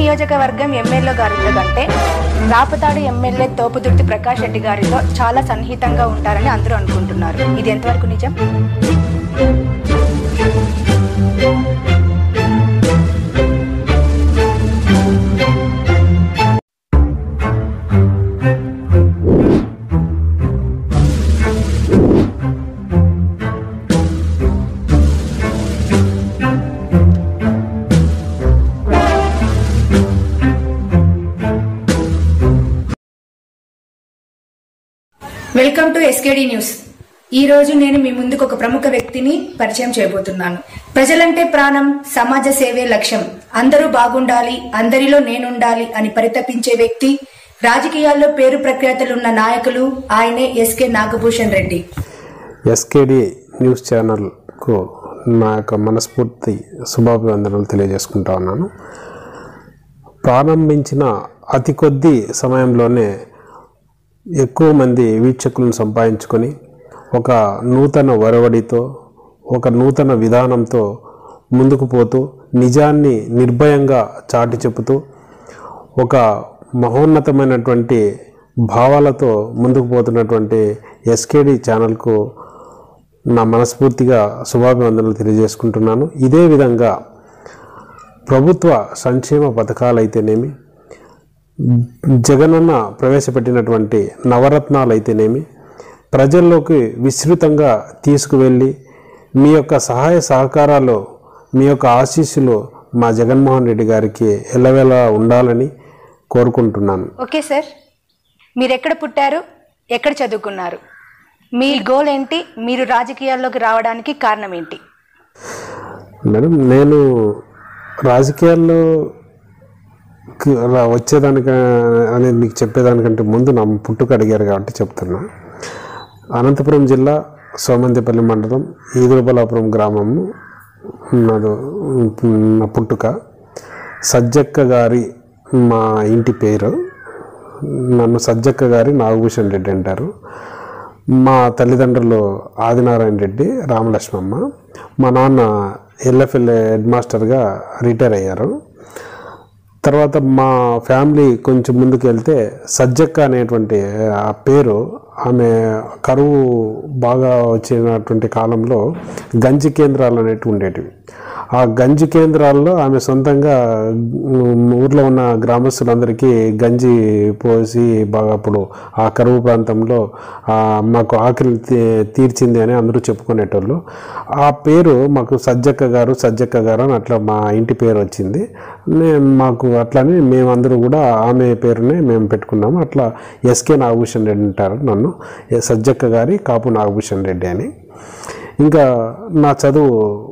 నియోజకవర్గం ఎమ్మెల్యే గారితో కంటే రాపతాడు ఎమ్మెల్యే తోపుదుర్తి ప్రకాష్ రెడ్డి గారితో చాలా సన్నిహితంగా ఉంటారని అందరూ అనుకుంటున్నారు ఇది ఎంతవరకు నిజం వెల్కమ్ టు ఎస్కేడి న్యూస్ ఈ రోజు నేను మీ ముందుకు ఒక ప్రముఖ వ్యక్తిని పరిచయం చేయబోతున్నాను ప్రజలంటే ప్రాణం సమాజ సేవే లక్ష్యం అందరూ బాగుండాలి అందరిలో నేనుండాలి అని పరితపించే వ్యక్తి రాజకీయాల్లో పేరు ప్రఖ్యాతలున్న నాయకులు ఆయనే SK Nagabhushan Reddy SKD news ఛానల్కు నా యొక్క మనస్ఫూర్తి శుభాభివందనలు తెలియజేసుకుంటా ఉన్నాను ప్రారంభించిన అతి కొద్ది సమయంలోనే ఎక్కువ మంది వీక్షకులను సంపాదించుకొని ఒక నూతన వరవడితో ఒక నూతన విధానంతో ముందుకు పోతూ నిజాన్ని నిర్భయంగా చాటి చెబుతూ ఒక మహోన్నతమైనటువంటి భావాలతో ముందుకు పోతున్నటువంటి ఎస్కేడి ఛానల్కు నా మనస్ఫూర్తిగా శుభాభివందనలు తెలియజేసుకుంటున్నాను ఇదే విధంగా ప్రభుత్వ సంక్షేమ పథకాలైతేనేమి జగనన్న ప్రవేశపెట్టినటువంటి నవరత్నాలు అయితేనేమి ప్రజల్లోకి విస్తృతంగా తీసుకువెళ్ళి మీ యొక్క సహాయ సహకారాలు మీ యొక్క ఆశీస్సులు మా జగన్మోహన్ రెడ్డి గారికి ఎల్లవేళ ఉండాలని కోరుకుంటున్నాను ఓకే సార్ మీరు ఎక్కడ పుట్టారు ఎక్కడ చదువుకున్నారు మీ గోల్ ఏంటి మీరు రాజకీయాల్లోకి రావడానికి కారణం ఏంటి మేడం నేను రాజకీయాల్లో కి రా- వచ్చేదానిక అనేది మీకు చెప్పేదానికంటే ముందు నా పుట్టుక అడిగారు కాబట్టి చెప్తున్నా అనంతపురం జిల్లా సోమంతిపల్లి మండలం ఈదురుబలాపురం గ్రామము నాది నా పుట్టుక సజ్జక్క గారి మా ఇంటి పేరు నన్ను సజ్జక్క గారి నాగభూషణ్ రెడ్డి అంటారు మా తల్లిదండ్రులు ఆదినారాయణ రెడ్డి రామలక్ష్మమ్మ మా నాన్న ఎల్ఎఫ్ఎల్ హెడ్ మాస్టర్గా రిటైర్ అయ్యారు తర్వాత మా ఫ్యామిలీ కొంచెం ముందుకు వెళ్తే సజ్జక్క అనేటువంటి ఆ పేరు ఆమె కరువు బాగా వచ్చినటువంటి కాలంలో గంజి కేంద్రాలు అనేటివి ఉండేటివి ఆ గంజి కేంద్రాల్లో ఆమె సొంతంగా ఉమ్, ఊర్లో ఉన్న గ్రామస్తులందరికీ గంజి పోసి బాగా అప్పుడు ఆ కరువు ప్రాంతంలో ఆ, మాకు ఆకలి తీ- తీర్చింది అని అందరూ చెప్పుకునేటోళ్ళు ఆ పేరు మాకు సజ్జక్క గారు సజ్జక్క గారు అని అట్లా మా ఇంటి పేరు వచ్చింది నే- మాకు అట్లానే మేమందరూ కూడా ఆమె పేరునే మేము పెట్టుకున్నాము అట్లా ఎస్కే నాగభూషణ్ రెడ్డి అంటారు నన్ను ఎ- సజ్జక్క గారి కాపు నాగభూషణ్ రెడ్డి అని ఇంకా నా చదువు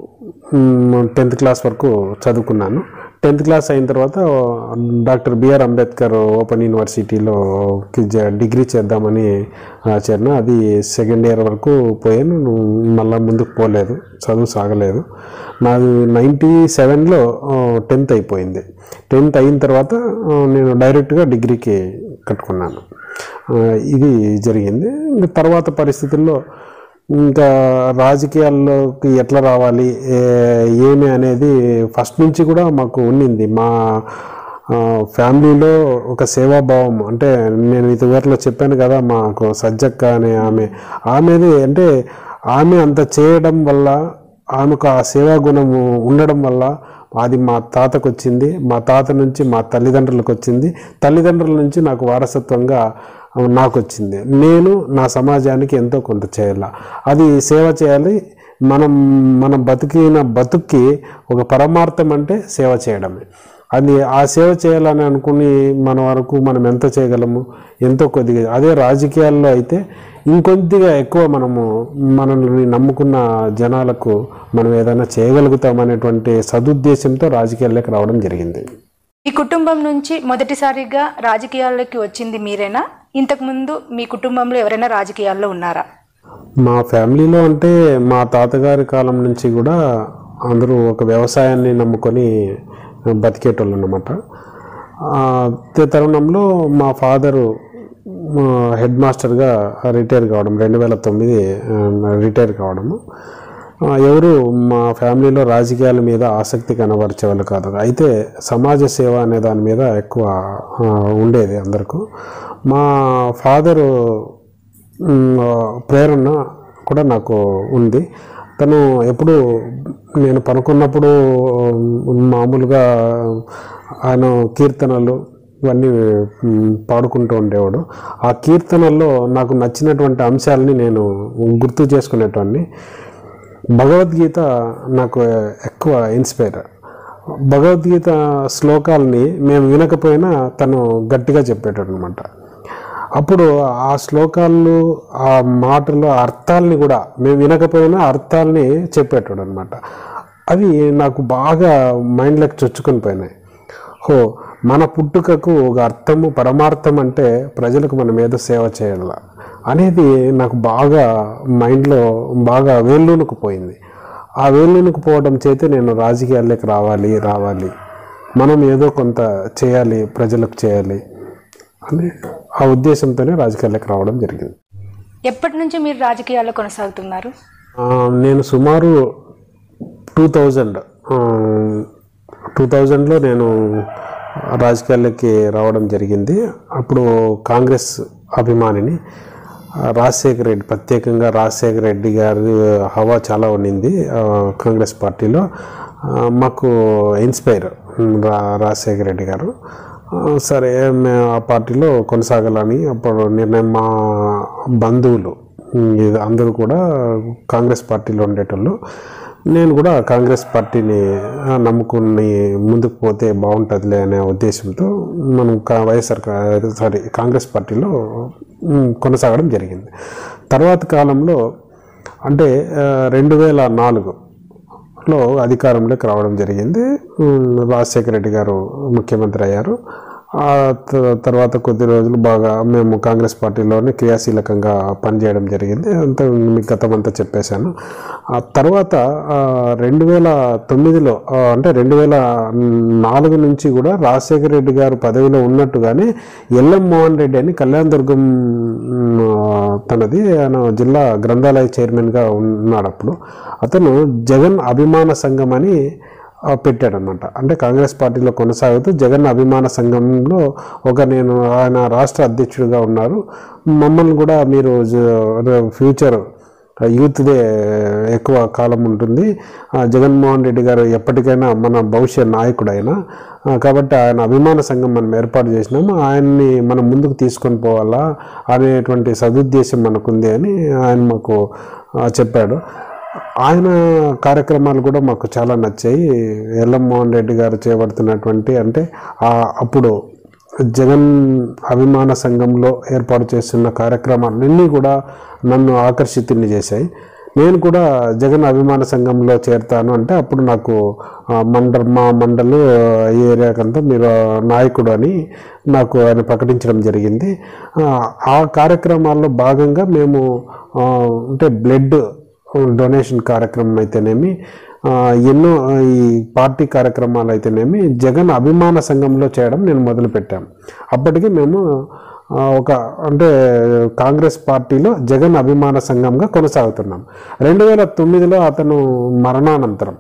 టెన్త్ క్లాస్ వరకు చదువుకున్నాను టెన్త్ క్లాస్ అయిన తర్వాత డాక్టర్ బిఆర్ అంబేద్కర్ ఓపెన్ యూనివర్సిటీలో కి జ- డిగ్రీ చేద్దామని ఆ, చేరిన అది సెకండ్ ఇయర్ వరకు పోయాను మళ్ళీ ముందుకు పోలేదు చదువు సాగలేదు నాది నైంటీ సెవెన్లో టెన్త్ అయిపోయింది టెన్త్ అయిన తర్వాత ఆ, నేను డైరెక్ట్గా డిగ్రీకి కట్టుకున్నాను ఆ, ఇది జరిగింది ఇంకా తర్వాత పరిస్థితుల్లో ఇంకా రాజకీయాల్లోకి ఎట్లా రావాలి ఏ- ఏమి అనేది ఫస్ట్ నుంచి కూడా మాకు ఉండింది మా ఆ, ఫ్యామిలీలో ఒక సేవాభావం అంటే నేను ఇదివరలో చెప్పాను కదా మాకు సజ్జక్క అనే ఆమె ఆమెది అంటే ఆమె అంత చేయడం వల్ల ఆమెకు ఆ సేవా గుణము ఉండడం వల్ల అది మా తాతకు వచ్చింది మా తాత నుంచి మా తల్లిదండ్రులకు వచ్చింది తల్లిదండ్రుల నుంచి నాకు వారసత్వంగా నాకు వచ్చింది నేను నా సమాజానికి ఎంతో కొంత చేయాల అది సేవ చేయాలి మనం మనం బతికిన బతుక్కి ఒక పరమార్థం అంటే సేవ చేయడమే అది ఆ సేవ చేయాలని అనుకుని మన వరకు మనం ఎంత చేయగలము ఎంతో కొద్దిగా అదే రాజకీయాల్లో అయితే ఇంకొద్దిగా ఎక్కువ మనము మనల్ని నమ్ముకున్న జనాలకు మనం ఏదైనా చేయగలుగుతామనేటువంటి సదుద్దేశంతో రాజకీయాల్లోకి రావడం జరిగింది మీ కుటుంబం నుంచి మొదటిసారిగా రాజకీయాల్లోకి వచ్చింది మీరేనా ఇంతకుముందు మీ కుటుంబంలో ఎవరైనా రాజకీయాల్లో ఉన్నారా మా ఫ్యామిలీలో అంటే మా తాతగారి కాలం నుంచి కూడా అందరూ ఒక వ్యవసాయాన్ని నమ్ముకొని బతికేటోళ్ళు అన్నమాట ఆ, అదే తరుణంలో మా ఫాదరు హెడ్ మాస్టర్గా రిటైర్ కావడం రెండు వేల తొమ్మిది రిటైర్ కావడము ఆ, ఎవరు మా ఫ్యామిలీలో రాజకీయాల మీద ఆసక్తి కనబరిచేవాళ్ళు కాదు అయితే సమాజ సేవ అనే దాని మీద ఎక్కువ ఆ, ఉండేది అందరికీ మా ఫాదరు మ్, ప్రేరణ కూడా నాకు ఉంది తను ఎప్పుడు నేను పనుకున్నప్పుడు మ్, మామూలుగా ఆయన కీర్తనలు ఇవన్నీ మ్, పాడుకుంటూ ఉండేవాడు ఆ కీర్తనల్లో నాకు నచ్చినటువంటి అంశాలని నేను గుర్తు చేసుకునేటవాడిని భగవద్గీత నాకు ఎక్కువ ఇన్స్పైర్ భగవద్గీత శ్లోకాలని మేము వినకపోయినా తను గట్టిగా చెప్పేటాడు అనమాట అప్పుడు ఆ శ్లోకాలు ఆ మాటలు ఆ అర్థాలని కూడా మేము వినకపోయినా అర్థాలని చెప్పేటాడు అనమాట అవి నాకు బాగా మైండ్లోకి చొచ్చుకొని పోయినాయి హో మన పుట్టుకకు ఒక అర్థము పరమార్థం అంటే ప్రజలకు మనం ఏదో సేవ చేయాల అనేది నాకు బాగా మైండ్లో బాగా వేళ్ళూనుకు పోయింది ఆ వేళ్ళూనుకు పోవడం చేతే నేను రాజకీయాల్లోకి రావాలి రావాలి మనం ఏదో కొంత చేయాలి ప్రజలకు చేయాలి అని ఆ ఉద్దేశంతోనే రాజకీయాల్లోకి రావడం జరిగింది ఎప్పటి నుంచి మీరు రాజకీయాల్లో కొనసాగుతున్నారు ఆ, నేను సుమారు టూ థౌజండ్ టూ థౌజండ్లో నేను రాజకీయాల్లోకి రావడం జరిగింది అప్పుడు కాంగ్రెస్ అభిమానిని ఆ, రాజశేఖర రెడ్డి ప్రత్యేకంగా రాజశేఖర రెడ్డి గారి హవా చాలా ఉండింది ఆ, కాంగ్రెస్ పార్టీలో ఆ, మాకు ఇన్స్పైర్ రా రాజశేఖర రెడ్డి గారు ఆ, సరే మేము ఆ పార్టీలో కొనసాగాలని అప్పుడు నిర్ణయం మా బంధువులు ఉమ్, ఇది అందరూ కూడా కాంగ్రెస్ పార్టీలో ఉండేటోళ్ళు నేను కూడా కాంగ్రెస్ పార్టీని ఆ, నమ్ముకుని ముందుకు పోతే బాగుంటుందిలే అనే ఉద్దేశంతో మనం కా వైఎస్ఆర్ కా- సారీ కాంగ్రెస్ పార్టీలో ఉమ్, కొనసాగడం జరిగింది తర్వాత కాలంలో అంటే ఆ, రెండు వేల నాలుగులో అధికారంలోకి రావడం జరిగింది ఉమ్, రాజశేఖర రెడ్డి గారు ముఖ్యమంత్రి అయ్యారు ఆ త- తర్వాత కొద్ది రోజులు బాగా మేము కాంగ్రెస్ పార్టీలోనే క్రియాశీలకంగా పనిచేయడం జరిగింది అంత మీకు గతమంతా చెప్పేశాను ఆ తర్వాత ఆ, రెండు వేల తొమ్మిదిలో ఆ, అంటే రెండు వేల నాలుగు నుంచి కూడా రాజశేఖర రెడ్డి గారు పదవిలో ఉన్నట్టుగానే ఎల్ఎం మోహన్ రెడ్డి అని కళ్యాణ దుర్గం మ్, తనది ఆయన జిల్లా గ్రంథాలయ చైర్మన్గా ఉన్నాడు అప్పుడు అతను జగన్ అభిమాన సంఘం అని ఆ, పెట్టాడనమాట అంటే కాంగ్రెస్ పార్టీలో కొనసాగుతూ జగన్ అభిమాన సంఘంలో ఒక నేను ఆయన రాష్ట్ర అధ్యక్షుడిగా ఉన్నారు మమ్మల్ని కూడా మీరు జ- ఫ్యూచర్ యూత్దే ఎక్కువ కాలం ఉంటుంది ఆ, జగన్మోహన్ రెడ్డి గారు ఎప్పటికైనా మన భవిష్య నాయకుడు ఆయన ఆ, కాబట్టి ఆయన అభిమాన సంఘం మనం ఏర్పాటు చేసినాము ఆయన్ని మనం ముందుకు తీసుకొని పోవాలా అనేటువంటి సదుద్దేశం మనకుంది అని ఆయన మాకు ఆ, చెప్పాడు ఆయన కార్యక్రమాలు కూడా మాకు చాలా నచ్చాయి ఎల్ఎం మోహన్ రెడ్డి గారు చేపడుతున్నటువంటి అంటే ఆ అప్పుడు జగన్ అభిమాన సంఘంలో ఏర్పాటు చేస్తున్న కార్యక్రమాలన్నీ కూడా నన్ను ఆకర్షితుని చేశాయి నేను కూడా జగన్ అభిమాన సంఘంలో చేరుతాను అంటే అప్పుడు నాకు ఆ, మండల్ మా మండలు ఈ ఏరియాకంతా మీరు నాయకుడు అని నాకు ఆయన ప్రకటించడం జరిగింది ఆ, ఆ కార్యక్రమాల్లో భాగంగా మేము ఆ, అంటే బ్లడ్ డొనేషన్ కార్యక్రమం అయితేనేమి ఆ, ఎన్నో ఆ, ఈ పార్టీ కార్యక్రమాలు అయితేనేమి జగన్ అభిమాన సంఘంలో చేయడం నేను మొదలుపెట్టాను అప్పటికి మేము ఆ, ఒక అంటే కాంగ్రెస్ పార్టీలో జగన్ అభిమాన సంఘంగా కొనసాగుతున్నాం రెండు వేల తొమ్మిదిలో అతను మరణానంతరం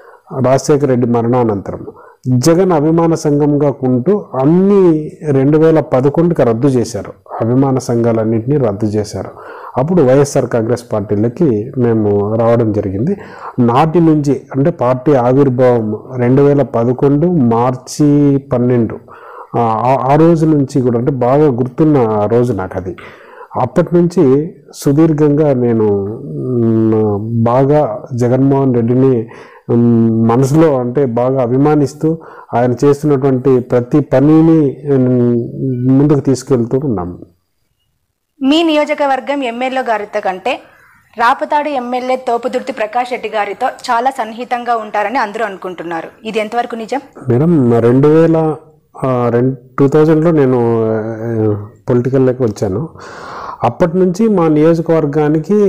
రాజశేఖర రెడ్డి మరణానంతరం జగన్ అభిమాన సంఘంగా ఉంటూ అన్ని రెండు వేల పదకొండుకి రద్దు చేశారు అభిమాన సంఘాలన్నింటినీ రద్దు చేశారు అప్పుడు వైఎస్ఆర్ కాంగ్రెస్ పార్టీలకి మేము రావడం జరిగింది నాటి నుంచి అంటే పార్టీ ఆవిర్భావం రెండు వేల పదకొండు మార్చి పన్నెండు ఆ ఆ రోజు నుంచి కూడా అంటే బాగా గుర్తున్న రోజు నాకు అది అప్పటి నుంచి సుదీర్ఘంగా నేను మ్, బాగా జగన్మోహన్ రెడ్డిని మ్, మనసులో అంటే బాగా అభిమానిస్తూ ఆయన చేస్తున్నటువంటి ప్రతి పనిని మ్, ముందుకు తీసుకెళ్తూ ఉన్నాము మీ నియోజకవర్గం ఎమ్మెల్యే గారితో కంటే రాపతాడు ఎమ్మెల్యే తోపుదుర్తి ప్రకాష్ రెడ్డి గారితో చాలా సన్నిహితంగా ఉంటారని అందరూ అనుకుంటున్నారు ఇది ఎంతవరకు నిజం మేడం రెండు వేల రెండు టూ థౌజండ్లో నేను పొలిటికల్లోకి వచ్చాను అప్పటి నుంచి మా నియోజకవర్గానికి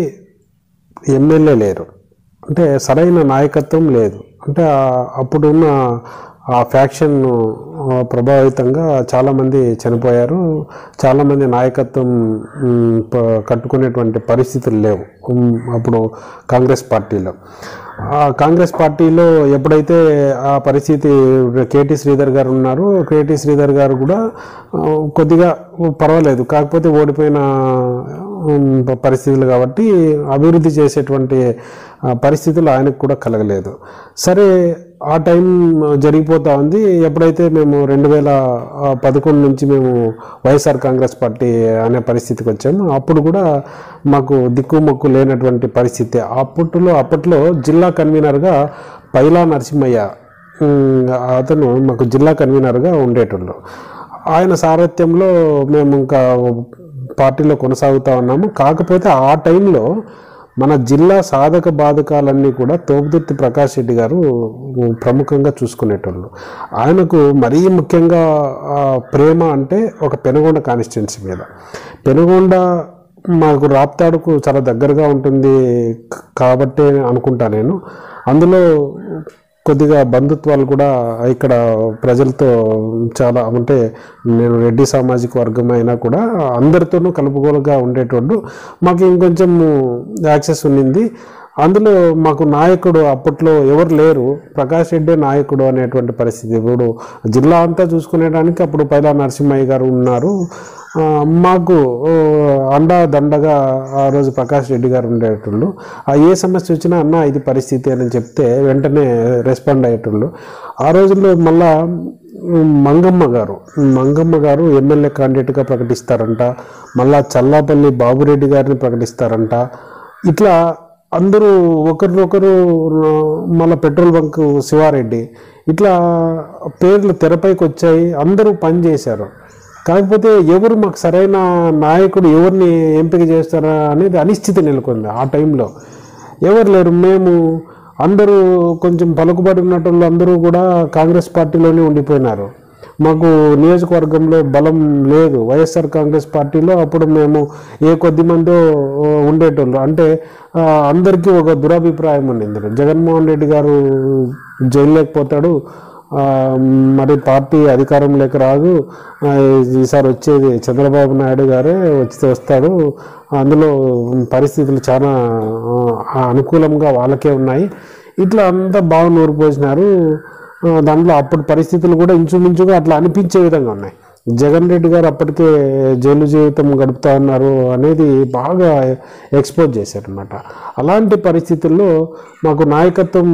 ఎమ్మెల్యే లేరు అంటే సరైన నాయకత్వం లేదు అంటే ఆ- అప్పుడున్న ఆ ఫ్యాక్షన్ ప్రభావితంగా చాలామంది చనిపోయారు చాలామంది నాయకత్వం ఉమ్, ప- కట్టుకునేటువంటి పరిస్థితులు లేవు ఉమ్, అప్పుడు కాంగ్రెస్ పార్టీలో ఆ కాంగ్రెస్ పార్టీలో ఎప్పుడైతే ఆ పరిస్థితి కేటీ శ్రీధర్ గారు ఉన్నారు కేటీ శ్రీధర్ గారు కూడా ఆ, కొద్దిగా పర్వాలేదు కాకపోతే ఓడిపోయిన ఉమ్, పరిస్థితులు కాబట్టి అభివృద్ధి చేసేటువంటి ఆ, పరిస్థితులు ఆయనకు కూడా కలగలేదు సరే ఆ టైం జరిగిపోతా ఉంది ఎప్పుడైతే మేము రెండు వేల పదకొండు నుంచి మేము వైఎస్ఆర్ కాంగ్రెస్ పార్టీ అనే పరిస్థితికి వచ్చాము అప్పుడు కూడా మాకు దిక్కు మొక్కు లేనటువంటి పరిస్థితి అప్పట్లో అప్పట్లో జిల్లా కన్వీనర్గా పైలా నరసింహయ్య ఉమ్, అతను మాకు జిల్లా కన్వీనర్గా ఉండేటోళ్ళు ఆయన సారథ్యంలో మేము ఇంకా పార్టీలో కొనసాగుతూ ఉన్నాము కాకపోతే ఆ టైంలో మన జిల్లా సాధక బాధకాలన్నీ కూడా తోపుదుర్తి ప్రకాష్ రెడ్డి గారు ప్రముఖంగా చూసుకునేటోళ్ళు ఆయనకు మరీ ముఖ్యంగా ఆ, ప్రేమ అంటే ఒక పెనుగొండ కాన్స్టిట్యున్సీ మీద పెనుగొండ మాకు రాప్తాడుకు చాలా దగ్గరగా ఉంటుంది క- కాబట్టే అనుకుంటా నేను అందులో కొద్దిగా బంధుత్వాలు కూడా ఇక్కడ ప్రజలతో చాలా అంటే నేను రెడ్డి సామాజిక వర్గం అయినా కూడా అందరితోనూ కలుపుగోలుగా ఉండేటోడు మాకు ఇంకొంచెం యాక్సెస్ ఉన్నింది అందులో మాకు నాయకుడు అప్పట్లో ఎవరు లేరు ప్రకాష్ రెడ్డి నాయకుడు అనేటువంటి పరిస్థితి ఇప్పుడు జిల్లా అంతా చూసుకునేడానికి అప్పుడు పైలా నరసింహయ్య గారు ఉన్నారు ఆ, మాకు ఓ, అండా దండగా ఆ రోజు ప్రకాష్ రెడ్డి గారు ఉండేటోళ్ళు ఆ ఏ సమస్య వచ్చినా అన్న ఇది పరిస్థితి అని చెప్తే వెంటనే రెస్పాండ్ అయ్యేటోళ్ళు ఆ రోజుల్లో మళ్ళా ఉమ్, మంగమ్మ గారు మంగమ్మ గారు ఎమ్మెల్యే క్యాండిడేట్గా ప్రకటిస్తారంట మళ్ళా చల్లాపల్లి బాబురెడ్డి గారిని ప్రకటిస్తారంట ఇట్లా అందరూ ఒకరినొకరు మళ్ళీ పెట్రోల్ బంక్ శివారెడ్డి ఇట్లా పేర్లు తెరపైకి వచ్చాయి అందరూ పని చేశారు కాకపోతే ఎవరు మాకు సరైన నాయకుడు ఎవరిని ఎంపిక చేస్తారా అనేది అనిశ్చితి నెలకొంది ఆ టైంలో ఎవరు లేరు మేము అందరూ కొంచెం పలుకుబడి ఉన్నటువంటి అందరూ కూడా కాంగ్రెస్ పార్టీలోనే ఉండిపోయినారు మాకు నియోజకవర్గంలో బలం లేదు వైఎస్ఆర్ కాంగ్రెస్ పార్టీలో అప్పుడు మేము ఏ కొద్ది మందో ఓ, ఉండేటోళ్ళు అంటే ఆ, అందరికీ ఒక దురభిప్రాయం ఉండింది జగన్మోహన్ రెడ్డి గారు జైల్లోకి పోతాడు ఆ, మరి పార్టీ అధికారంలోకి రాదు ఆ, ఈసారి వచ్చేది చంద్రబాబు నాయుడు గారే వచ్చి వస్తాడు అందులో పరిస్థితులు చాలా ఆ, అనుకూలంగా వాళ్ళకే ఉన్నాయి ఇట్లా అంతా బాగా నూరు పోసినారు ఆ, దాంట్లో అప్పటి పరిస్థితులు కూడా ఇంచుమించుగా అట్లా అనిపించే విధంగా ఉన్నాయి జగన్ రెడ్డి గారు అప్పటికే జైలు జీవితం గడుపుతా ఉన్నారు అనేది బాగా ఎక్స్పోజ్ చేశారనమాట అలాంటి పరిస్థితుల్లో మాకు నాయకత్వం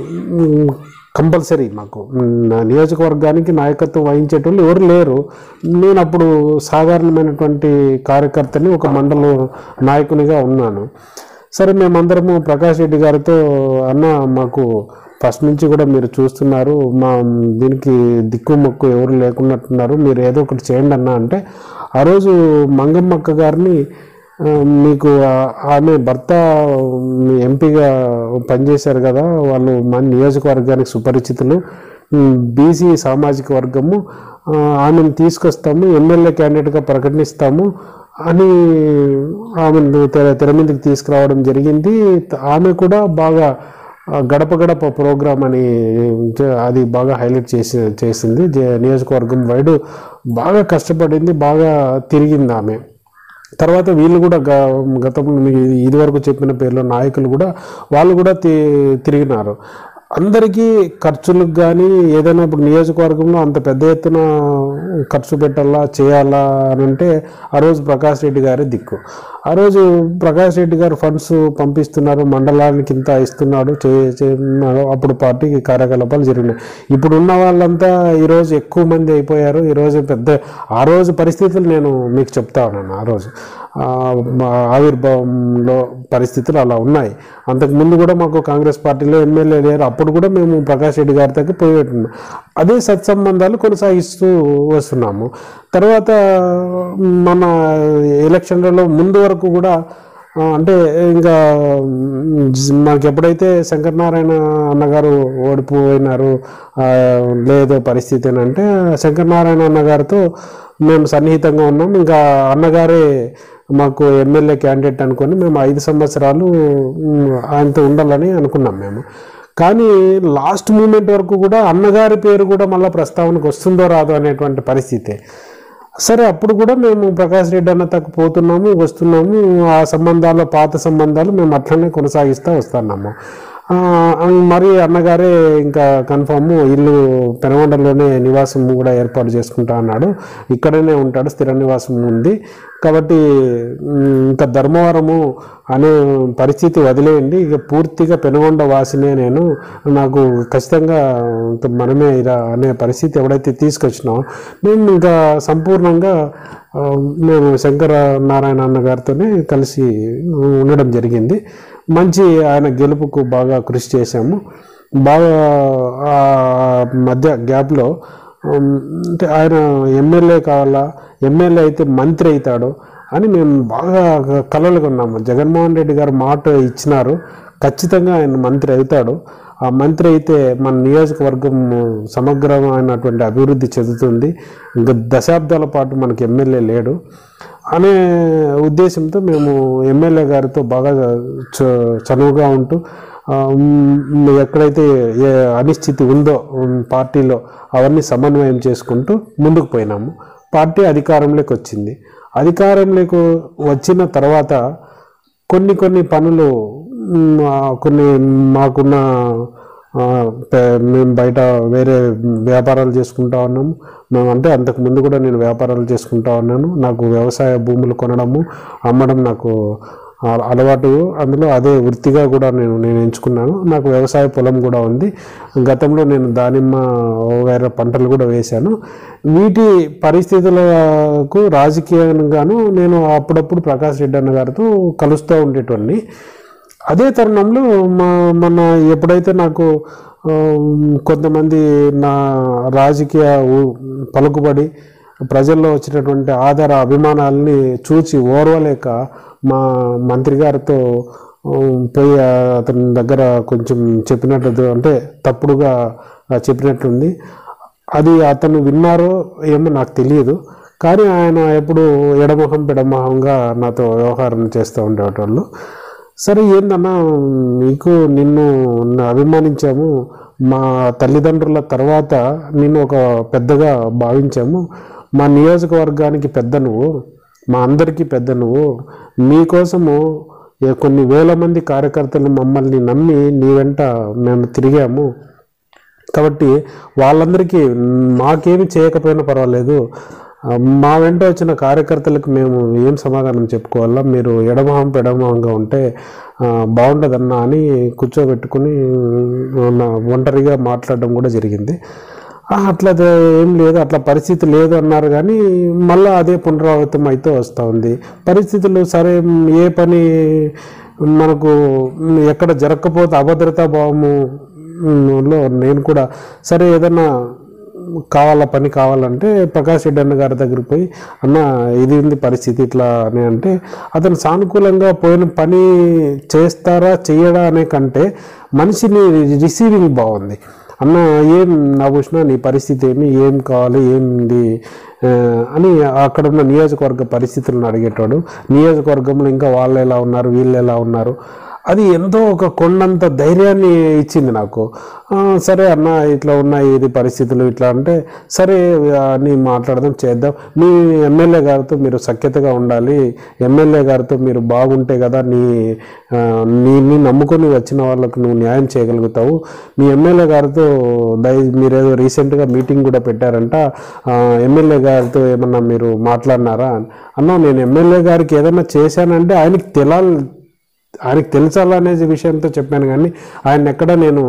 కంపల్సరీ మాకు నా నియోజకవర్గానికి నాయకత్వం వహించేటోళ్ళు ఎవరు లేరు నేను అప్పుడు సాధారణమైనటువంటి కార్యకర్తని ఒక మండల నాయకునిగా ఉన్నాను సరే మేమందరము ప్రకాష్ రెడ్డి గారితో అన్న మాకు ఫస్ట్ నుంచి కూడా మీరు చూస్తున్నారు మా దీనికి దిక్కు మొక్కు ఎవరు లేకున్నట్టున్నారు మీరు ఏదో ఒకటి చేయండి అన్న అంటే ఆ రోజు మంగమ్మక్క గారిని ఆ, మీకు ఆ- ఆమె భర్త మీ ఎంపీగా పనిచేశారు కదా వాళ్ళు మన నియోజకవర్గానికి సుపరిచితులు బీసీ సామాజిక వర్గము ఆ, ఆమెను తీసుకొస్తాము ఎమ్మెల్యే క్యాండిడేట్గా ప్రకటిస్తాము అని ఆమెను తెర తెర మీదకి తీసుకురావడం జరిగింది ఆమె కూడా బాగా ఆ, గడప గడప ప్రోగ్రామ్ అని చే- అది బాగా హైలైట్ చేసి చేసింది జే- నియోజకవర్గం వైడ్ బాగా కష్టపడింది బాగా తిరిగింది ఆమె తర్వాత వీళ్ళు కూడా గ గతంలో మీకు ఇదివరకు చెప్పిన పేర్లో నాయకులు కూడా వాళ్ళు కూడా తి తిరిగినారు అందరికీ ఖర్చులకు కానీ ఏదైనా ఇప్పుడు నియోజకవర్గంలో అంత పెద్ద ఎత్తున ఖర్చు పెట్టాలా చేయాలా అని అంటే ఆ రోజు ప్రకాష్ రెడ్డి గారే దిక్కు ఆ రోజు ప్రకాష్ రెడ్డి గారు ఫండ్స్ పంపిస్తున్నారు మండలానికి ఇంత ఇస్తున్నాడు చే చే- అప్పుడు పార్టీకి కార్యకలాపాలు జరిగినాయి ఇప్పుడు ఉన్న వాళ్ళంతా ఈరోజు ఎక్కువ మంది అయిపోయారు ఈరోజు పెద్ద ఆ రోజు పరిస్థితులు నేను మీకు చెప్తా ఉన్నాను ఆ రోజు ఆ, మా ఆవిర్భావంలో పరిస్థితులు అలా ఉన్నాయి అంతకు ముందు కూడా మాకు కాంగ్రెస్ పార్టీలో ఎమ్మెల్యే లేరు అప్పుడు కూడా మేము ప్రకాష్ రెడ్డి గారి దగ్గర పోయేట్టున్నాం అదే సత్సంబంధాలు కొనసాగిస్తూ వస్తున్నాము తర్వాత మన ఎలక్షన్లలో ముందు వరకు కూడా ఆ, అంటే ఇంకా మ్, మాకు ఎప్పుడైతే శంకరనారాయణ అన్నగారు ఓడిపోయినారు ఆ, లేదో పరిస్థితి అని అంటే శంకరనారాయణ అన్నగారితో మేము సన్నిహితంగా ఉన్నాం ఇంకా అన్నగారే మాకు ఎమ్మెల్యే క్యాండిడేట్ అనుకొని మేము ఐదు సంవత్సరాలు మ్, ఆయనతో ఉండాలని అనుకున్నాం మేము కానీ లాస్ట్ మూమెంట్ వరకు కూడా అన్నగారి పేరు కూడా మళ్ళీ ప్రస్తావనకు వస్తుందో రాదో అనేటువంటి పరిస్థితి సరే అప్పుడు కూడా మేము ప్రకాష్ రెడ్డి అన్న తక్కువ పోతున్నాము వస్తున్నాము ఆ సంబంధాలు పాత సంబంధాలు మేము అట్లనే కొనసాగిస్తూ వస్తున్నాము ఆ, మరి అన్నగారే ఇంకా కన్ఫామ్ ఇల్లు పెనగొండలోనే నివాసం కూడా ఏర్పాటు చేసుకుంటా అన్నాడు ఇక్కడనే ఉంటాడు స్థిర నివాసం ఉంది కాబట్టి ఉమ్, ఇంకా ధర్మవరము అనే పరిస్థితి వదిలేయండి ఇక పూర్తిగా పెనుగొండ వాసినే నేను నాకు ఖచ్చితంగా ఇంకా మనమే ఇలా అనే పరిస్థితి ఎవడైతే తీసుకొచ్చినామో మేము ఇంకా సంపూర్ణంగా ఆ, మేము శంకర నారాయణ అన్న గారితోనే కలిసి ఉండడం జరిగింది మంచి ఆయన గెలుపుకు బాగా కృషి చేశాము బాగా ఆ మధ్య గ్యాప్లో ఉమ్, అంటే ఆయన ఎమ్మెల్యే కావాలా ఎమ్మెల్యే అయితే మంత్రి అవుతాడు అని మేము బాగా కలలు కొన్నాము జగన్మోహన్ రెడ్డి గారు మాట ఇచ్చినారు ఖచ్చితంగా ఆయన మంత్రి అవుతాడు ఆ మంత్రి అయితే మన నియోజకవర్గం సమగ్రమైనటువంటి అభివృద్ధి చెందుతుంది ఇంకా దశాబ్దాల పాటు మనకి ఎమ్మెల్యే లేడు అనే ఉద్దేశంతో మేము ఎమ్మెల్యే గారితో బాగా చ- చనువుగా ఉంటూ ఆ, ఉమ్, ఎక్కడైతే ఏ అనిశ్చితి ఉందో ఉమ్, పార్టీలో అవన్నీ సమన్వయం చేసుకుంటూ ముందుకు పోయినాము పార్టీ అధికారంలోకి వచ్చింది అధికారంలోకి వచ్చిన తర్వాత కొన్ని కొన్ని పనులు మ్, ఆ, కొన్ని మాకున్న ఆ, పే- మేము బయట వేరే వ్యాపారాలు చేసుకుంటా ఉన్నాము మేము అంటే అంతకు ముందు కూడా నేను వ్యాపారాలు చేసుకుంటా ఉన్నాను నాకు వ్యవసాయ భూములు కొనడము అమ్మడం నాకు అల- అలవాటు అందులో అదే వృత్తిగా కూడా నేను నేను ఎంచుకున్నాను నాకు వ్యవసాయ పొలం కూడా ఉంది గతంలో నేను దానిమ్మ వగైరా పంటలు కూడా వేశాను వీటి పరిస్థితులకు రాజకీయంగాను నేను అప్పుడప్పుడు ప్రకాష్ రెడ్డి అన్న గారితో కలుస్తూ ఉండేటోడిని అదే తరుణంలో మా మన ఎప్పుడైతే నాకు ఆ, కొంతమంది నా రాజకీయ ఊ- పలుకుబడి ప్రజల్లో వచ్చినటువంటి ఆధార అభిమానాలని చూచి ఓర్వలేక మా మంత్రి గారితో ఆ, పోయి అతని దగ్గర కొంచెం చెప్పినట్టు అంటే తప్పుడుగా చెప్పినట్టుంది అది అతను విన్నారో ఏమో నాకు తెలియదు కానీ ఆయన ఎప్పుడు ఎడమొహం పెడమొహంగా నాతో వ్యవహారం చేస్తూ ఉండేవాళ్ళు సరే ఏందన్నా మీకు నిన్ను అభిమానించాము మా తల్లిదండ్రుల తర్వాత నిన్ను ఒక పెద్దగా భావించాము మా నియోజకవర్గానికి పెద్ద నువ్వు మా అందరికీ పెద్ద నువ్వు మీకోసము ఏ- కొన్ని వేల మంది కార్యకర్తలు మమ్మల్ని నమ్మి నీ వెంట మేము తిరిగాము కాబట్టి వాళ్ళందరికీ మాకేమి చేయకపోయినా పర్వాలేదు ఆ, మా వెంట వచ్చిన కార్యకర్తలకు మేము ఏం సమాధానం చెప్పుకోవాలా మీరు ఎడమహం పెడమహంగా ఉంటే ఆ, బాగుండదన్నా అని కూర్చోబెట్టుకుని నా ఒంటరిగా మాట్లాడడం కూడా జరిగింది ఆ, అట్లా దే- ఏం లేదు అట్లా పరిస్థితి లేదు అన్నారు కానీ మళ్ళీ అదే పునరావృతం అయితే వస్తూ ఉంది పరిస్థితులు సరే మ్, ఏ పని మనకు మ్, ఎక్కడ జరగకపోతే అభద్రతా భావము మ్, లో నేను కూడా సరే ఏదన్నా కావాలా పని కావాలంటే ప్రకాష్ రెడ్డి అన్న గారి దగ్గరికి పోయి అన్న ఇది ఉంది పరిస్థితి ఇట్లా అని అంటే అతను సానుకూలంగా పోయిన పని చేస్తారా చెయ్యడా అనే కంటే మనిషిని రిసీవింగ్ బాగుంది అన్న ఏం నాభూషణ నీ పరిస్థితి ఏమి ఏం కావాలి ఏంది ఆ, అని అక్కడ ఉన్న నియోజకవర్గ పరిస్థితులను అడిగేటాడు నియోజకవర్గంలో ఇంకా వాళ్ళు ఎలా ఉన్నారు వీళ్ళు ఎలా ఉన్నారు అది ఎంతో ఒక కొండంత ధైర్యాన్ని ఇచ్చింది నాకు ఆ, సరే అన్న ఇట్లా ఉన్నాయి ఇది పరిస్థితులు ఇట్లా అంటే సరే అని మాట్లాడదాం చేద్దాం మీ ఎమ్మెల్యే గారితో మీరు సఖ్యతగా ఉండాలి ఎమ్మెల్యే గారితో మీరు బాగుంటే కదా నీ ఆ, నీ నమ్ముకొని వచ్చిన వాళ్ళకు నువ్వు న్యాయం చేయగలుగుతావు మీ ఎమ్మెల్యే గారితో దయ మీరేదో రీసెంట్గా మీటింగ్ కూడా పెట్టారంట ఆ, ఎమ్మెల్యే గారితో ఏమన్నా మీరు మాట్లాడినారా అన్నా నేను ఎమ్మెల్యే గారికి ఏదైనా చేశానంటే ఆయనకి తెలాలి ఆయనకి తెలుసాలనే విషయంతో చెప్పాను కానీ ఆయన ఎక్కడ నేను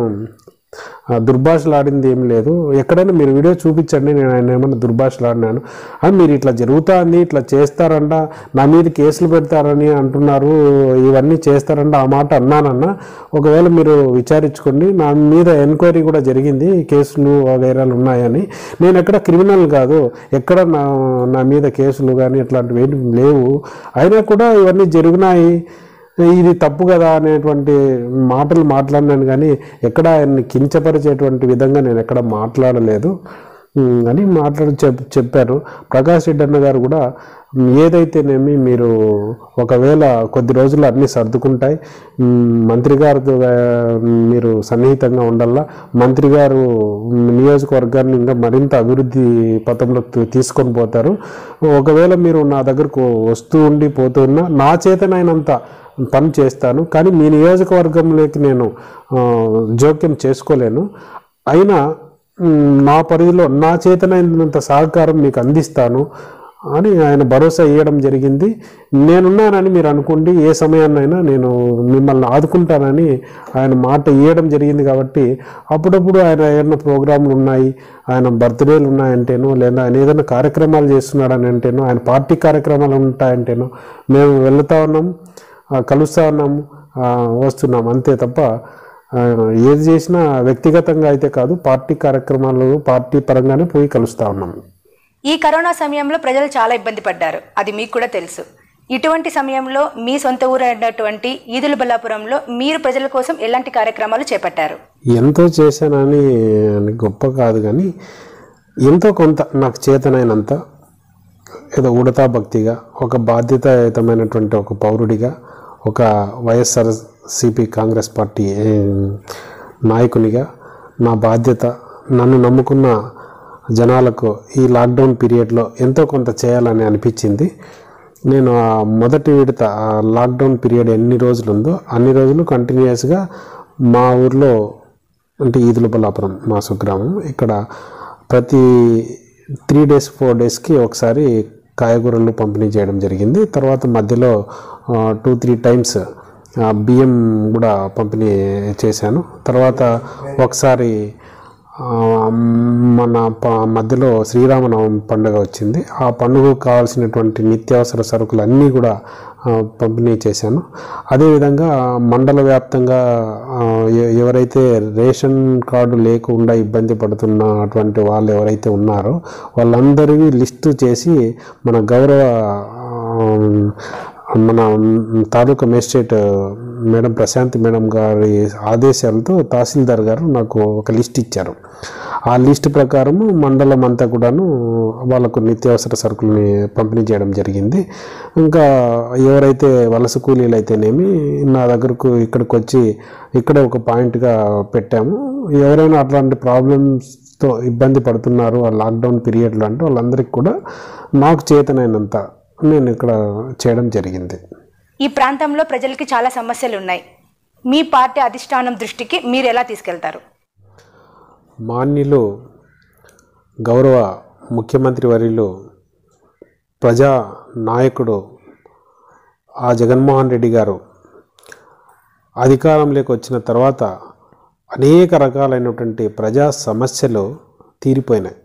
ఆ, దుర్భాషలు ఆడింది ఏం లేదు ఎక్కడైనా మీరు వీడియో చూపించండి నేను ఆయన ఏమన్నా దుర్భాషలు ఆడినాను అని మీరు ఇట్లా జరుగుతుంది ఇట్లా చేస్తారంట నా మీద కేసులు పెడతారని అంటున్నారు ఇవన్నీ చేస్తారంట ఆ మాట అన్నానన్న ఒకవేళ మీరు విచారించుకోండి నా మీద ఎంక్వైరీ కూడా జరిగింది కేసులు వగైరాలు ఉన్నాయని నేను ఎక్కడ క్రిమినల్ కాదు ఎక్కడ నా నా మీద కేసులు కానీ ఇట్లాంటివి ఏమి లేవు అయినా కూడా ఇవన్నీ జరిగినాయి ఇది తప్పు కదా అనేటువంటి మాటలు మాట్లాడినాను కానీ ఎక్కడ ఆయన్ని కించపరిచేటువంటి విధంగా నేను ఎక్కడ మాట్లాడలేదు ఉమ్, అని మాట్లాడి చెప్ చెప్పారు ప్రకాష్ రెడ్డి అన్న గారు కూడా ఉమ్, ఏదైతేనేమి మీరు ఒకవేళ కొద్ది రోజులు అన్నీ సర్దుకుంటాయి ఉమ్, మంత్రి గారితో ఆ, మీరు సన్నిహితంగా ఉండాలా మంత్రి గారు ఉమ్, నియోజకవర్గాన్ని ఇంకా మరింత అభివృద్ధి పథంలో తీ- తీసుకొని పోతారు ఒకవేళ మీరు నా దగ్గరకు వస్తూ ఉండి పోతున్నా నా చేతనైనంత పని చేస్తాను కానీ మీ నియోజకవర్గంలోకి నేను ఆ, జోక్యం చేసుకోలేను అయినా మ్, నా పరిధిలో నా చేతనైనంత సహకారం మీకు అందిస్తాను అని ఆయన భరోసా ఇవ్వడం జరిగింది నేనున్నానని మీరు అనుకోండి ఏ సమయాన్నైనా నేను మిమ్మల్ని ఆదుకుంటానని ఆయన మాట ఇవ్వడం జరిగింది కాబట్టి అప్పుడప్పుడు ఆయన ఏదైనా ప్రోగ్రాంలు ఉన్నాయి ఆయన బర్త్డేలు ఉన్నాయంటేనో లేదా ఆయన ఏదైనా కార్యక్రమాలు చేస్తున్నాడని అంటేనో ఆయన పార్టీ కార్యక్రమాలు ఉంటాయంటేనో మేము వెళ్తా ఉన్నాము ఆ, కలుస్తా ఉన్నాము ఆ, వస్తున్నాం అంతే తప్ప ఆ, ఏది చేసినా వ్యక్తిగతంగా అయితే కాదు పార్టీ కార్యక్రమాలు పార్టీ పరంగానే పోయి కలుస్తా ఉన్నాము ఈ కరోనా సమయంలో ప్రజలు చాలా ఇబ్బంది పడ్డారు అది మీకు కూడా తెలుసు ఇటువంటి సమయంలో మీ సొంత ఊరు అయినటువంటి ఈదుల బల్లాపురంలో మీరు ప్రజల కోసం ఎలాంటి కార్యక్రమాలు చేపట్టారు ఎంతో చేశానని అని గొప్ప కాదు కానీ ఎంతో కొంత నాకు చేతనైనంత ఏదో ఉడతా భక్తిగా ఒక బాధ్యతాయుతమైనటువంటి ఒక పౌరుడిగా ఒక వైఎస్ఆర్ సిపి కాంగ్రెస్ పార్టీ ఏ, నాయకునిగా నా బాధ్యత నన్ను నమ్ముకున్న జనాలకు ఈ లాక్డౌన్ పీరియడ్లో ఎంతో కొంత చేయాలని అనిపించింది నేను ఆ మొదటి విడత ఆ లాక్డౌన్ పీరియడ్ ఎన్ని రోజులు ఉందో అన్ని రోజులు కంటిన్యూస్గా మా ఊర్లో అంటే ఈదుల బలాపురం మా స్వగ్రామం ఇక్కడ ప్రతి త్రీ డేస్ ఫోర్ డేస్కి ఒకసారి కాయగూరలు పంపిణీ చేయడం జరిగింది తర్వాత మధ్యలో టూ త్రీ టైమ్స్ బియ్యం కూడా పంపిణీ చేశాను తర్వాత ఒకసారి ఆ, మన ప మధ్యలో శ్రీరామనవమి పండుగ వచ్చింది ఆ పండుగకు కావాల్సినటువంటి నిత్యావసర సరుకులు అన్నీ కూడా ఆ, పంపిణీ చేశాను అదేవిధంగా మండల వ్యాప్తంగా ఆ, ఎ- ఎవరైతే రేషన్ కార్డు లేకుండా ఇబ్బంది పడుతున్నటువంటి వాళ్ళు ఎవరైతే ఉన్నారో వాళ్ళందరికీ లిస్టు చేసి మన గౌరవ ఆ, మన taluka magistrate madam Prashanti madam గారి ఆదేశాలతో తహసీల్దార్ గారు నాకు ఒక లిస్ట్ ఇచ్చారు ఆ లిస్ట్ ప్రకారము మండలం అంతా కూడాను వాళ్ళకు నిత్యావసర సరుకుల్ని పంపిణీ చేయడం జరిగింది ఇంకా ఎవరైతే వలస కూలీలు అయితేనేమి నా దగ్గరకు ఇక్కడికి వచ్చి ఇక్కడే ఒక పాయింట్గా పెట్టాము ఎవరైనా అట్లాంటి ప్రాబ్లమ్స్తో ఇబ్బంది పడుతున్నారు ఆ లాక్డౌన్ పీరియడ్లో అంటే వాళ్ళందరికీ కూడా నాకు చేతనైనంత నేను ఇక్కడ చేయడం జరిగింది ఈ ప్రాంతంలో ప్రజలకి చాలా సమస్యలు ఉన్నాయి మీ పార్టీ అధిష్టానం దృష్టికి మీరు ఎలా తీసుకెళ్తారు మాన్యులు గౌరవ ముఖ్యమంత్రి వర్యులు ప్రజా నాయకుడు ఆ జగన్మోహన్ రెడ్డి గారు అధికారంలోకి వచ్చిన తర్వాత అనేక రకాలైనటువంటి ప్రజా సమస్యలు తీరిపోయినాయి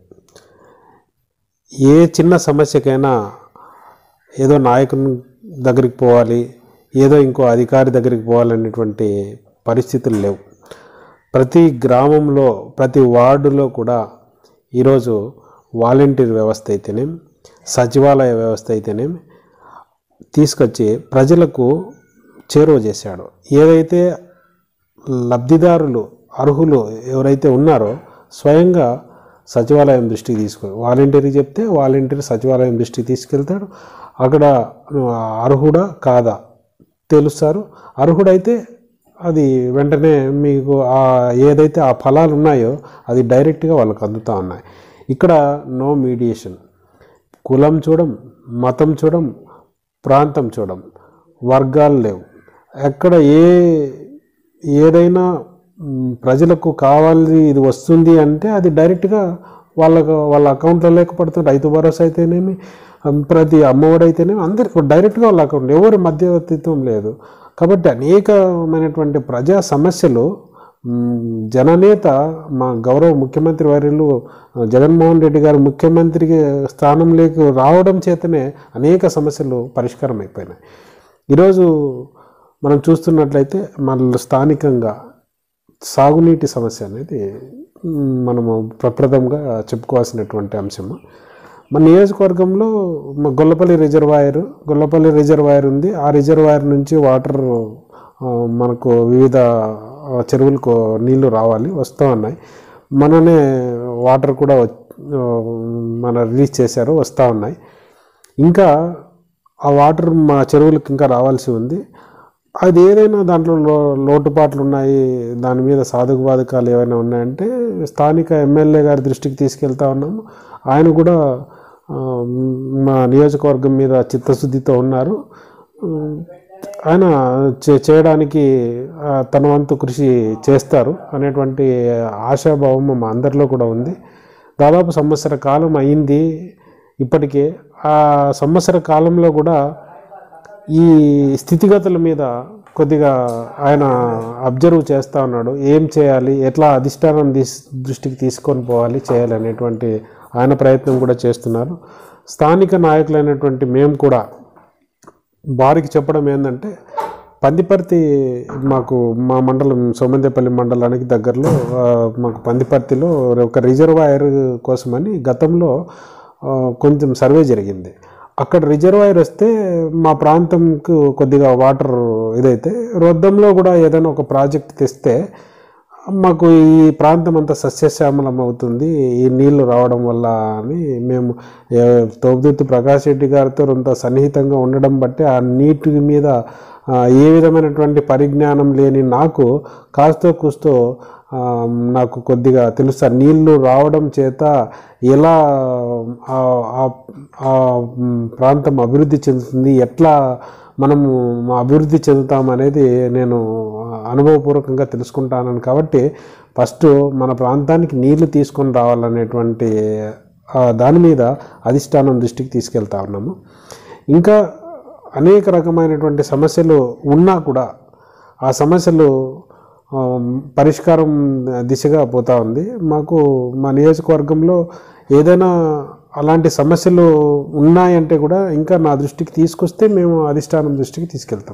ఏ చిన్న సమస్యకైనా ఏదో నాయకుని దగ్గరికి పోవాలి ఏదో ఇంకో అధికారి దగ్గరికి పోవాలనేటువంటి పరిస్థితులు లేవు ప్రతి గ్రామంలో ప్రతి వార్డులో కూడా ఈరోజు వాలంటీర్ వ్యవస్థ అయితేనేమి సచివాలయ వ్యవస్థ అయితేనేమి తీసుకొచ్చి ప్రజలకు చేరువ చేశాడు ఏదైతే లబ్ధిదారులు అర్హులు ఎవరైతే ఉన్నారో స్వయంగా సచివాలయం దృష్టికి తీసుకు వాలంటీర్కి చెప్తే వాలంటీర్ సచివాలయం దృష్టికి తీసుకెళ్తాడు అక్కడ అర్హుడా కాదా తెలుస్తారు అర్హుడైతే అది వెంటనే మీకు ఆ ఏదైతే ఆ ఫలాలు ఉన్నాయో అది డైరెక్ట్గా వాళ్ళకి అందుతూ ఉన్నాయి ఇక్కడ నో మీడియేషన్ కులం చూడం మతం చూడం ప్రాంతం చూడం వర్గాలు లేవు ఎక్కడ ఏ ఏదైనా మ్, ప్రజలకు కావాలి ఇది వస్తుంది అంటే అది డైరెక్ట్గా వాళ్ళకు వాళ్ళ అకౌంట్లో లేకపోతుంది రైతు భరోసా అయితేనేమి అమ్, ప్రతి అమ్మఒడి అయితేనేమి అందరికి డైరెక్ట్గా వాళ్ళ అకౌంట్ ఎవరి మధ్యవర్తిత్వం లేదు కాబట్టి అనేకమైనటువంటి ప్రజా సమస్యలు మ్, జననేత మా గౌరవ ముఖ్యమంత్రి వర్యులు జగన్మోహన్ రెడ్డి గారు ముఖ్యమంత్రికి స్థానంలోకి రావడం చేతనే అనేక సమస్యలు పరిష్కారం అయిపోయినాయి ఈరోజు మనం చూస్తున్నట్లయితే మన స్థానికంగా సాగునీటి సమస్య అనేది మ్, మనము ప్రప్రథంగా చెప్పుకోవాల్సినటువంటి అంశము మన నియోజకవర్గంలో మా గొల్లపల్లి రిజర్వాయర్ గొల్లపల్లి రిజర్వాయర్ ఉంది ఆ రిజర్వాయర్ నుంచి వాటర్ ఆ, మనకు వివిధ ఆ, చెరువులకు నీళ్లు రావాలి వస్తూ ఉన్నాయి మననే వాటర్ కూడా వచ్- ఆ, మన రిలీజ్ చేశారు వస్తూ ఉన్నాయి ఇంకా ఆ వాటర్ మా చెరువులకు ఇంకా రావాల్సి ఉంది అది ఏదైనా దాంట్లో లో లోటుపాట్లు ఉన్నాయి దాని మీద సాధక బాధకాలు ఏమైనా ఉన్నాయంటే స్థానిక ఎమ్మెల్యే గారి దృష్టికి తీసుకెళ్తా ఉన్నాము ఆయన కూడా ఆ, మా నియోజకవర్గం మీద చిత్తశుద్ధితో ఉన్నారు ఉమ్, ఆయన చే- చేయడానికి ఆ, తన వంతు కృషి చేస్తారు అనేటువంటి ఆశాభావం మా అందరిలో కూడా ఉంది దాదాపు సంవత్సర కాలం అయింది ఇప్పటికే ఆ సంవత్సర కాలంలో కూడా ఈ స్థితిగతుల మీద కొద్దిగా ఆయన అబ్జర్వ్ చేస్తూ ఉన్నాడు ఏం చేయాలి ఎట్లా అధిష్టానం తీస్ దృష్టికి తీసుకొని పోవాలి చేయాలి అనేటువంటి ఆయన ప్రయత్నం కూడా చేస్తున్నారు స్థానిక నాయకులైనటువంటి మేము కూడా వారికి చెప్పడం ఏంటంటే పందిపర్తి మాకు మా మండలం సోమందేపల్లి మండలానికి దగ్గరలో ఆ, మాకు పందిపర్తిలో ఒక రిజర్వాయర్ కోసమని గతంలో ఆ, కొంచెం సర్వే జరిగింది అక్కడ రిజర్వాయర్ వస్తే మా ప్రాంతంకు కొద్దిగా వాటర్ ఇదైతే రొద్దంలో కూడా ఏదైనా ఒక ప్రాజెక్ట్ తెస్తే మాకు ఈ ప్రాంతం అంతా సస్యశ్యామలం అవుతుంది ఈ నీళ్లు రావడం వల్ల అని మేము ఏ- తోపుదుర్తి ప్రకాష్ రెడ్డి గారితో కొంత సన్నిహితంగా ఉండడం బట్టి ఆ నీటి మీద ఆ, ఏ విధమైనటువంటి పరిజ్ఞానం లేని నాకు కాస్తో కూస్తో ఆ, నాకు కొద్దిగా తెలుసు ఆ నీళ్లు రావడం చేత ఎలా ఆ- ఆ- ఆ ప్రాంతం అభివృద్ధి చెందుతుంది ఎట్లా మనము మా అభివృద్ధి చెందుతాం అనేది నేను అనుభవపూర్వకంగా తెలుసుకుంటాను కాబట్టి ఫస్ట్ మన ప్రాంతానికి నీళ్లు తీసుకొని రావాలనేటువంటి ఆ, దాని మీద అధిష్టానం దృష్టికి తీసుకెళ్తా ఉన్నాము ఇంకా అనేక రకమైనటువంటి సమస్యలు ఉన్నా కూడా ఆ సమస్యలు ఆ, పరిష్కారం దిశగా పోతా ఉంది మాకు మా నియోజకవర్గంలో ఏదైనా అలాంటి సమస్యలు ఉన్నాయంటే కూడా ఇంకా నా దృష్టికి తీసుకొస్తే మేము అధిష్టానం దృష్టికి తీసుకెళ్తాం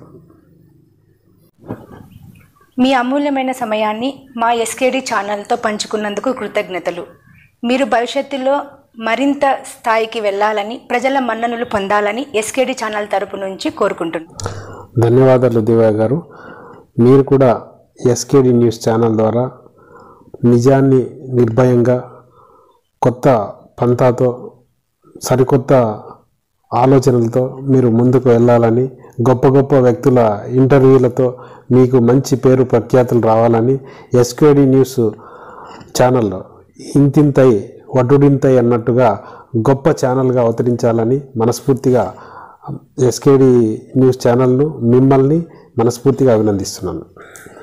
మీ అమూల్యమైన సమయాన్ని మా ఎస్కేడి ఛానల్తో పంచుకున్నందుకు కృతజ్ఞతలు మీరు భవిష్యత్తులో మరింత స్థాయికి వెళ్ళాలని ప్రజల మన్ననలు పొందాలని ఎస్కేడి ఛానల్ తరపు నుంచి కోరుకుంటున్నాను ధన్యవాదాలు దివ్య గారు మీరు కూడా ఎస్కేడి న్యూస్ ఛానల్ ద్వారా నిజాన్ని నిర్భయంగా కొత్త పంతాతో సరికొత్త ఆలోచనలతో మీరు ముందుకు వెళ్ళాలని గొప్ప గొప్ప వ్యక్తుల ఇంటర్వ్యూలతో మీకు మంచి పేరు ప్రఖ్యాతులు రావాలని ఎస్కేడి న్యూస్ ఛానల్లో ఇంతింతై వటుడింతై అన్నట్టుగా గొప్ప ఛానల్గా అవతరించాలని మనస్ఫూర్తిగా ఎస్కేడి న్యూస్ ఛానల్ను మిమ్మల్ని మనస్ఫూర్తిగా అభినందిస్తున్నాను